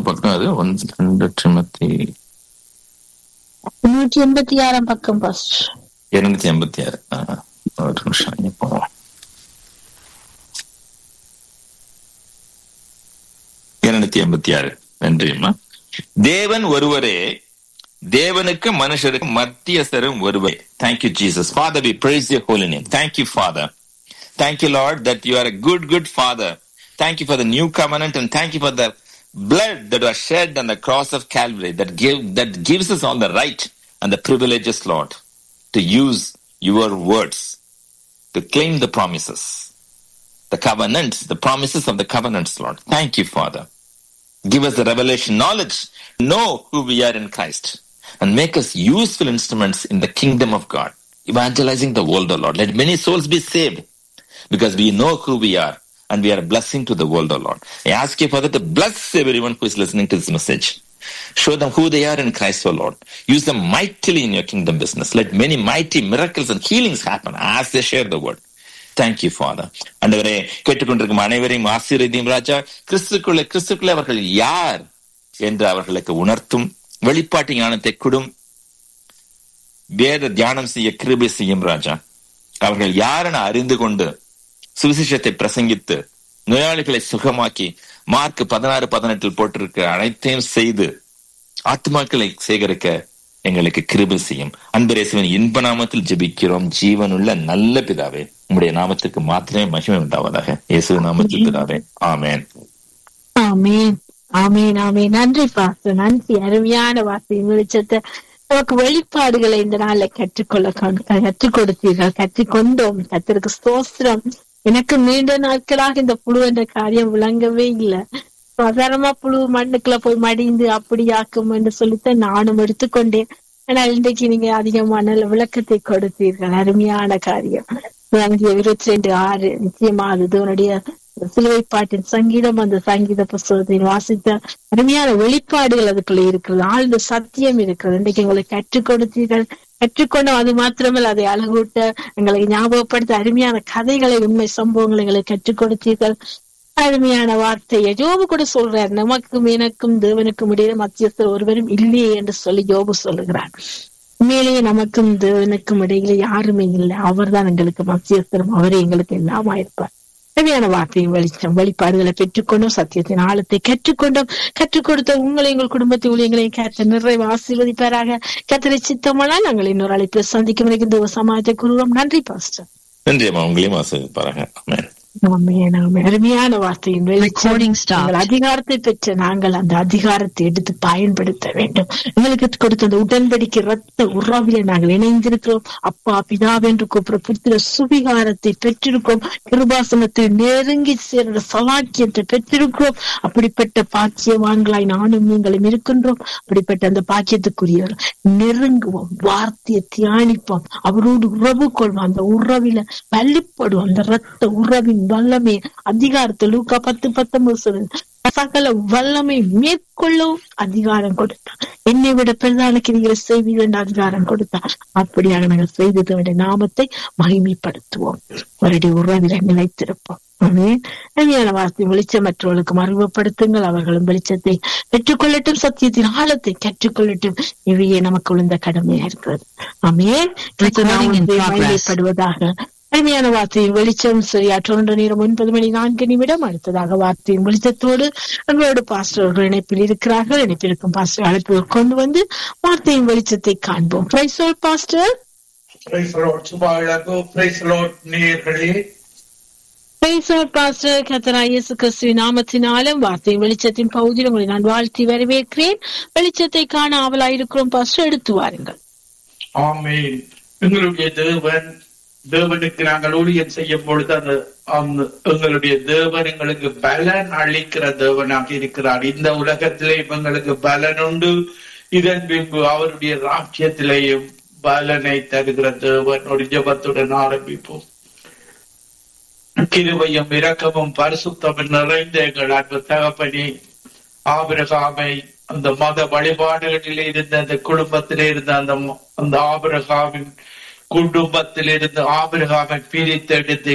பக்கம் அது ஒன்று ரெண்டு டிமத்தி நூற்றி எண்பத்தி ஆறாம் பக்கம் பாஸ்ட் இருநூத்தி எண்பத்தி ஆறு ஆ, ஒரு நிமிஷம் இங்க போவோம் இருநூத்தி எண்பத்தி ஆறு நன்றிம்மா தேவன் ஒருவரே தேவனுக்கு மனுஷருக்கு மத்தியஸ்தரும் ஒருவரே thank you Jesus father we praise you holy name thank you father Thank you, Lord, that you are a good, good Father. Thank you for the new covenant and thank you for the blood that was shed on the cross of Calvary that give that gives us all the right and the privileges, Lord, to use your words to claim the promises, the covenants, the promises of the covenants, Lord. Thank you, Father. Give us the revelation knowledge, know who we are in Christ, and make us useful instruments in the kingdom of God, evangelizing the world, O Lord. Let many souls be saved because we know who we are and we are a blessing to the world, O Lord. I ask you, Father, to bless everyone who is listening to this message. Show them who they are in Christ, O Lord. Use them mightily in your kingdom business. Let many mighty miracles and healings happen as they share the word. Thank you father அண்டவரே கேட்டுக்கொண்டிருக்கும் அனைவரையும் ஆசீர்வதியும் ராஜா கிறிஸ்துக்குள்ள கிறிஸ்துக்குள்ள அவர்கள் யார் என்று அவர்களுக்கு உணர்த்தும் வெளிப்பாட்டு ஞானத்தை கொடும் வேத தியானம் செய்ய கிருபை செய்யும் ராஜா அவர்கள் யாரென அறிந்து கொண்டு சுவிசேஷத்தை பிரசங்கித்து நோயாளிகளை சுகமாக்கி மார்க் பதினாறு பதினெட்டில் போட்டிருக்க அனைத்தையும் செய்து ஆத்மாக்களை சேகரிக்க எங்களுக்கு கிருபை செய்யும் அன்பரேசுவன் இன்ப நாமத்தில் ஜெபிக்கிறோம் ஜீவனுள்ள நல்ல பிதாவே உம்முடைய நாமத்துக்கு மாத்திரமே மகிமை உண்டாவதாக இயேசு நாமத்தில் பிதாவே ஆமென் ஆமேன் ஆமேன் ஆமேன் நன்றி பாஸ்டர் நன்றி அருமையான வார்த்தை வெளிச்சத்தை நமக்கு வெளிப்பாடுகளை இந்த நாள்ல கற்றுக்கொள்ள கொண்- கற்றுக் கொடுத்தீர்கள் கற்றுக்கொண்டோம் கத்திற்கு ஸ்தோத்திரம் எனக்கு நீண்ட நாட்களாக இந்த புழு என்ற காரியம் விளங்கவே இல்லை சாதாரணமா புழு மண்ணுக்குள்ள போய் மடிந்து அப்படியாக்கும் என்று சொல்லித்தான் நானும் எடுத்துக்கொண்டேன் ஆனால் இன்றைக்கு நீங்க அதிகமான விளக்கத்தை கொடுத்தீர்கள் அருமையான காரியம் அங்கே இருபத்தி ரெண்டு ஆறு நிச்சயமா அது தேவனுடைய சிலுவை பாட்டின் சங்கீதம் அந்த சங்கீத புஸ்தகத்தை வாசித்த அருமையான வெளிப்பாடுகள் அதுக்குள்ள இருக்கிறது ஆழ்ந்த சத்தியம் இருக்கிறது இன்றைக்கு எங்களை கற்றுக் கொடுத்தீர்கள் கற்றுக்கொண்டோம் அது மாத்திரமல்ல அதை அழகூட்ட எங்களை ஞாபகப்படுத்த அருமையான கதைகளை உண்மை சம்பவங்களை எங்களை கற்றுக் கொடுத்தீர்கள் அருமையான வார்த்தையை யோபு கூட சொல்றார் நமக்கும் எனக்கும் தேவனுக்கும் இடையே மத்தியஸ்தர் ஒருவரும் இல்லையே என்று சொல்லி யோபு சொல்லுகிறார் உண்மையிலேயே நமக்கும் தேவனுக்கும் இடையில யாருமே இல்லை அவர்தான் எங்களுக்கு மத்தியஸ்தரும் அவரே எங்களுக்கு எல்லாமா இருப்பார் தேவையான வார்த்தையும் வெளிச்சம் வெளிப்பாடுகளை பெற்றுக்கொண்டோம் சத்தியத்தின் ஆழத்தை கற்றுக்கொண்டோம் கற்றுக் கொடுத்த உங்களை எங்கள் குடும்பத்தை ஊழியங்களையும் கேட்ட நிறைவு ஆசீர்வதிப்பாராக கத்திரை சித்தமானால் நாங்கள் இன்னொரு அழைப்பில் சந்திக்கும் வரைக்கும் இந்த சமாஜத்தை கூறுவோம் நன்றி பாஸ்டர் நன்றி அம்மா உங்களையும் ஆசீர்வதிப்பாராக ஆமென் ஆமென், ஆமென். அருமையான வார்த்தையின் வெளிச்சம் Recording stopped. எங்கள் அதிகாரத்தை பெற்ற நாங்கள் அந்த அதிகாரத்தை எடுத்து பயன்படுத்த வேண்டும் எங்களுக்கு கொடுத்த அந்த உடன்படிக்கை ரத்த உறவில நாங்கள் இணைந்திருக்கிறோம் அப்பா பிதாவென்று கூப்பிட புத்திர சுவிகாரத்தை பெற்றிருக்கிறோம் கிருபாசனத்தை நெருங்கி சேர்ந்த சலாக்கியத்தை பெற்றிருக்கிறோம் அப்படிப்பட்ட பாக்கியவான்களாய் நானும் நீங்களும் இருக்கின்றோம் அப்படிப்பட்ட அந்த பாக்கியத்துக்குரியவர் நெருங்குவோம் வார்த்தையை தியானிப்போம் அவரோடு உறவு கொள்வோம் அந்த உறவில வழிபடுவோம் அந்த ரத்த உறவின் வல்லமை அதிகாரத்தை லூக்கா பத்து பத்தொன்பது சொல்லுது சகல வல்லமை மேற்கொள்ளவும் அதிகாரம் கொடுத்தார் என்னை விட பிரதான கிரிகளை செய்வீர்கள் என்று அதிகாரம் கொடுத்தார் அப்படியாக நாங்கள் செய்ததோட நாமத்தை மகிமைப்படுத்துவோம் அவருடைய உறவில நிலைத்திருப்போம் ஆமென். அருமையான வார்த்தை வெளிச்சமற்றவர்களுக்கு அறிமுகப்படுத்துங்கள் அவர்களும் வெளிச்சத்தை பெற்றுக்கொள்ளட்டும் சத்தியத்தின் ஆழத்தை கற்றுக்கொள்ளட்டும் இவையே நமக்கு விழுந்த கடமையா இருக்கிறது ஆமென் Recording in progress. மகிமைப்படுவதாக அருமையான வார்த்தையின் வெளிச்சம் சரியா தொன்று நேரம் ஒன்பது மணி நான்கு நிமிடம் அடுத்ததாக வார்த்தையின் வெளிச்சத்தோடு எங்களோடு பாஸ்டர்கள் இணைப்பில் இருக்கிறார்கள் இணைப்பில் பாஸ்டர் அழைப்பு கொண்டு வந்து வார்த்தையின் வெளிச்சத்தை காண்போம் praise pastor praise lord Subha இழப்பு பிரைஸ் லார்ட் நேயர்களே பிரைஸ் பாஸ்டர் கத்தரா இயேசு கிறிஸ்துவின் நாமத்தினாலும் வார்த்தையின் வெளிச்சத்தின் பகுதியில் உங்களை நான் வாழ்த்தி வரவேற்கிறேன் வெளிச்சத்தை காண ஆவலாயிருக்கிறோம் பாஸ்டர் எடுத்து வாருங்கள் ஆமென் எங்களுடைய தேவன் தேவனுக்கு நாங்கள் ஊழியம் செய்யும் பொழுது அந்த அந்த எங்களுடைய தேவன் எங்களுக்கு பலன் அளிக்கிற தேவனாக இருக்கிறார் இந்த கிரகத்திலே எங்களுக்கு பலன் உண்டு இதன் பின்பு அவருடைய ராஜ்யத்திலேயும் பலனை தருகிற தேவன் ஒரு ஜபத்துடன் ஆரம்பிப்போம் கிருபையும் இரக்கமும் பரிசுத்தமும் நிறைந்த எங்கள் அன்பு தகப்பனே ஆபிரகாமை அந்த மத வழிபாடுகளில் இருந்த அந்த குடும்பத்திலே இருந்த அந்த ம- அந்த ஆபிரகாமின் குடும்பத்தில் இருந்து ஆபிரகாமை பிரித்தெடுத்து